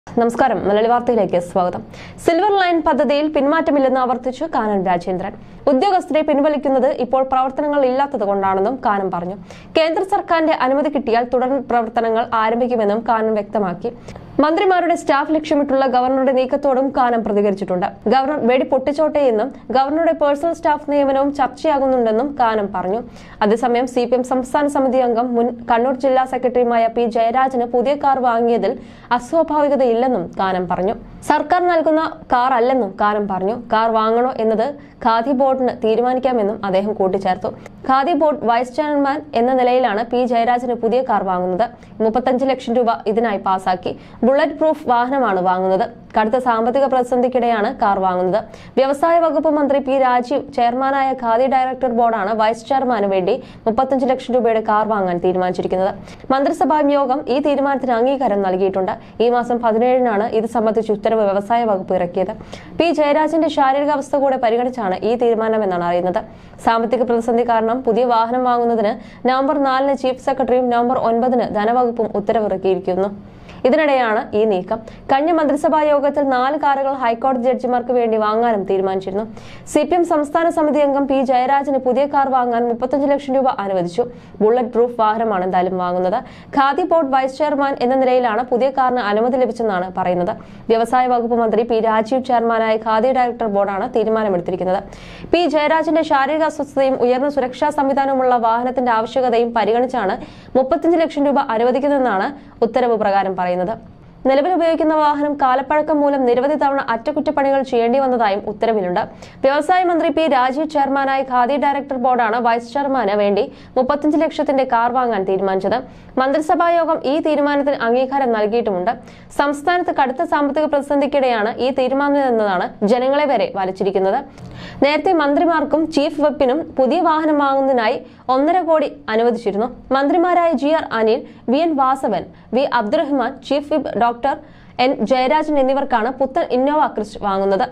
നമസ്കാരം മലയാളി വാർത്തയിലേക്ക് സ്വാഗതം സിൽവർ ലൈൻ പദ്ധതിയിൽ പിന്മാറ്റമില്ലെന്ന് ആവർത്തിച്ചു കാനം രാജേന്ദ്രൻ ഉദ്യോഗസ്ഥരെ പിൻവലിക്കുന്നത് ഇപ്പോൾ പ്രവർത്തനങ്ങൾ ഇല്ലാത്തത് കൊണ്ടാണെന്നും കാനം പറഞ്ഞു കേന്ദ്ര സർക്കാരിന്റെ അനുമതി കിട്ടിയാൽ തുടർ പ്രവർത്തനങ്ങൾ ആരംഭിക്കുമെന്നും കാനം വ്യക്തമാക്കി മന്ത്രിമാരുടെ സ്റ്റാഫ് ലക്ഷ്യമിട്ടുള്ള ഗവർണറുടെ നീക്കത്തോടും കാനം പ്രതികരിച്ചിട്ടുണ്ട് ഗവർണർ വെടി പൊട്ടിച്ചോട്ടെ എന്നും ഗവർണറുടെ പേഴ്സണൽ സ്റ്റാഫ് നിയമനവും ചർച്ചയാകുന്നുണ്ടെന്നും കാനം പറഞ്ഞു അതേസമയം സി പി എം സംസ്ഥാന സമിതി അംഗം മുൻ കണ്ണൂർ ജില്ലാ സെക്രട്ടറിയുമായ പി ജയരാജന് പുതിയ കാർ വാങ്ങിയതിൽ അസ്വാഭാവികതയില്ലെന്നും കാനം പറഞ്ഞു സർക്കാർ നൽകുന്ന കാർ അല്ലെന്നും കാനം പറഞ്ഞു കാർ വാങ്ങണോ എന്നത് ഖാദി ബോർഡിന് തീരുമാനിക്കാമെന്നും അദ്ദേഹം കൂട്ടിച്ചേർത്തു ഖാദി ബോർഡ് വൈസ് ചെയർമാൻ എന്ന നിലയിലാണ് പി ജയരാജന് പുതിയ കാർ വാങ്ങുന്നത് മുപ്പത്തഞ്ച് ലക്ഷം രൂപ ഇതിനായി പാസാക്കി ബുള്ളറ്റ് പ്രൂഫ് വാഹനമാണ് വാങ്ങുന്നത് കടുത്ത സാമ്പത്തിക പ്രതിസന്ധിക്കിടെയാണ് കാർ വാങ്ങുന്നത് വ്യവസായ വകുപ്പ് മന്ത്രി പി രാജീവ് ചെയർമാനായ ഖാദി ഡയറക്ടർ ബോർഡാണ് വൈസ് ചെയർമാന് വേണ്ടി മുപ്പത്തഞ്ച് ലക്ഷം രൂപയുടെ കാർ വാങ്ങാൻ തീരുമാനിച്ചിരിക്കുന്നത് മന്ത്രിസഭാ യോഗം ഈ തീരുമാനത്തിന് അംഗീകാരം നൽകിയിട്ടുണ്ട് ഈ മാസം പതിനേഴിനാണ് ഇത് സംബന്ധിച്ച് ഉത്തരവ് വ്യവസായ വകുപ്പ് ഇറക്കിയത് പി ജയരാജന്റെ ശാരീരികാവസ്ഥ കൂടെ പരിഗണിച്ചാണ് ഈ തീരുമാനമെന്നാണ് അറിയുന്നത് സാമ്പത്തിക പ്രതിസന്ധി കാരണം പുതിയ വാഹനം വാങ്ങുന്നതിന് നവംബർ നാലിന് ചീഫ് സെക്രട്ടറിയും നവംബർ ഒൻപതിന് ധനവകുപ്പും ഉത്തരവിറക്കിയിരിക്കുന്നു ഇതിനിടെയാണ് ഈ നീക്കം കഴിഞ്ഞ മന്ത്രിസഭാ യോഗത്തിൽ നാല് കാറുകൾ ഹൈക്കോടതി ജഡ്ജിമാർക്ക് വേണ്ടി വാങ്ങാനും തീരുമാനിച്ചിരുന്നു സി പി എം സംസ്ഥാന സമിതി അംഗം പി ജയരാജന് പുതിയ കാർ വാങ്ങാൻ മുപ്പത്തഞ്ച് ലക്ഷം രൂപ അനുവദിച്ചു ബുള്ളറ്റ് പ്രൂഫ് വാഹനമാണ് എന്തായാലും വാങ്ങുന്നത് ഖാദി ബോർഡ് വൈസ് ചെയർമാൻ എന്ന നിലയിലാണ് പുതിയ കാറിന് അനുമതി ലഭിച്ചെന്നാണ് പറയുന്നത് വ്യവസായ വകുപ്പ് മന്ത്രി പി രാജീവ് ചെയർമാനായ ഖാദി ഡയറക്ടർ ബോർഡാണ് തീരുമാനമെടുത്തിരിക്കുന്നത് പി ജയരാജന്റെ ശാരീരിക അസ്വസ്ഥതയും ഉയർന്ന സുരക്ഷാ സംവിധാനമുള്ള വാഹനത്തിന്റെ ആവശ്യകതയും പരിഗണിച്ചാണ് മുപ്പത്തഞ്ച് ലക്ഷം രൂപ അനുവദിക്കുന്നതെന്നാണ് ഉത്തരവ് പ്രകാരം പറയുന്നത് നിലവിൽ ഉപയോഗിക്കുന്ന വാഹനം കാലപ്പഴക്കം മൂലം നിരവധി തവണ അറ്റകുറ്റപ്പണികൾ ചെയ്യേണ്ടി വന്നതായും ഉത്തരവിലുണ്ട് വ്യവസായ മന്ത്രി പി രാജീവ് ചെയർമാനായ ഖാദി ഡയറക്ടർ ബോർഡാണ് വൈസ് ചെയർമാന് വേണ്ടി മുപ്പത്തഞ്ച് ലക്ഷത്തിന്റെ കാർ വാങ്ങാൻ തീരുമാനിച്ചത് മന്ത്രിസഭാ യോഗം ഈ തീരുമാനത്തിന് അംഗീകാരം നൽകിയിട്ടുമുണ്ട് സംസ്ഥാനത്ത് കടുത്ത സാമ്പത്തിക പ്രതിസന്ധിക്കിടെയാണ് ഈ തീരുമാനമെന്നതാണ് ജനങ്ങളെ വരെ വലിച്ചിരിക്കുന്നത് നേരത്തെ മന്ത്രിമാർക്കും ചീഫ് വെപ്പിനും പുതിയ വാഹനം വാങ്ങുന്നതിനായി ഒന്നര കോടി അനുവദിച്ചിരുന്നു മന്ത്രിമാരായ G R Anil V N Vasavan V Abdurahman chief whip doctor N Jayarajan എന്നിവർക്കാണ് പുത്തൻ ഇന്നോവ ക്രിസ്റ്റ് വാങ്ങുന്നത്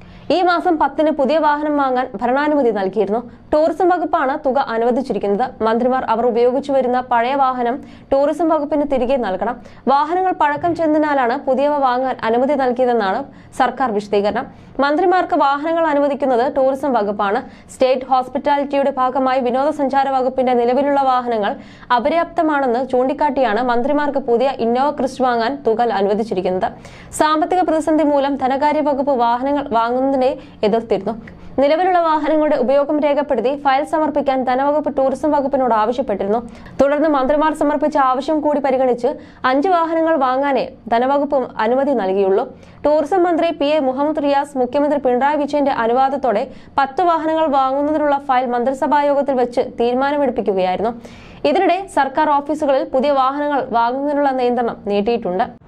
ഈ മാസം പത്തിന് പുതിയ വാഹനം വാങ്ങാൻ ഭരണാനുമതി നൽകിയിരുന്നു ടൂറിസം വകുപ്പാണ് തുക അനുവദിച്ചിരിക്കുന്നത് മന്ത്രിമാർ അവർ ഉപയോഗിച്ചു വരുന്ന പഴയ വാഹനം ടൂറിസം വകുപ്പിന് തിരികെ നൽകണം വാഹനങ്ങൾ പഴക്കം ചെന്നതിനാലാണ് പുതിയവ വാങ്ങാൻ അനുമതി നൽകിയതെന്നാണ് സർക്കാർ വിശദീകരണം മന്ത്രിമാർക്ക് വാഹനങ്ങൾ അനുവദിക്കുന്നത് ടൂറിസം വകുപ്പാണ് സ്റ്റേറ്റ് ഹോസ്പിറ്റാലിറ്റിയുടെ ഭാഗമായി വിനോദസഞ്ചാര വകുപ്പിന്റെ നിലവിലുള്ള വാഹനങ്ങൾ അപര്യാപ്തമാണെന്ന് ചൂണ്ടിക്കാട്ടിയാണ് മന്ത്രിമാർക്ക് പുതിയ ഇന്നോവ ക്രിസ്റ്റ് വാങ്ങാൻ തുക അനുവദിച്ചിരിക്കുന്നത് സാമ്പത്തിക പ്രതിസന്ധി മൂലം ധനകാര്യ വകുപ്പ് വാഹനങ്ങൾ വാങ്ങുന്നതിനെ എതിർത്തിരുന്നു നിലവിലുള്ള വാഹനങ്ങളുടെ ഉപയോഗം രേഖപ്പെടുത്തി ഫയൽ സമർപ്പിക്കാൻ ധനവകുപ്പ് ടൂറിസം വകുപ്പിനോട് ആവശ്യപ്പെട്ടിരുന്നു തുടർന്ന് മന്ത്രിമാർ സമർപ്പിച്ച ആവശ്യം കൂടി പരിഗണിച്ച് അഞ്ച് വാഹനങ്ങൾ വാങ്ങാനേ ധനവകുപ്പ് അനുമതി നൽകിയുള്ളൂ ടൂറിസം മന്ത്രി പി എ മുഹമ്മദ് റിയാസ് മുഖ്യമന്ത്രി പിണറായി വിജയന്റെ അനുവാദത്തോടെ പത്ത് വാഹനങ്ങൾ വാങ്ങുന്നതിനുള്ള ഫയൽ മന്ത്രിസഭാ യോഗത്തിൽ വെച്ച് തീരുമാനമെടുപ്പിക്കുകയായിരുന്നു ഇതിനിടെ സർക്കാർ ഓഫീസുകളിൽ പുതിയ വാഹനങ്ങൾ വാങ്ങുന്നതിനുള്ള നിയന്ത്രണം നീട്ടിയിട്ടുണ്ട്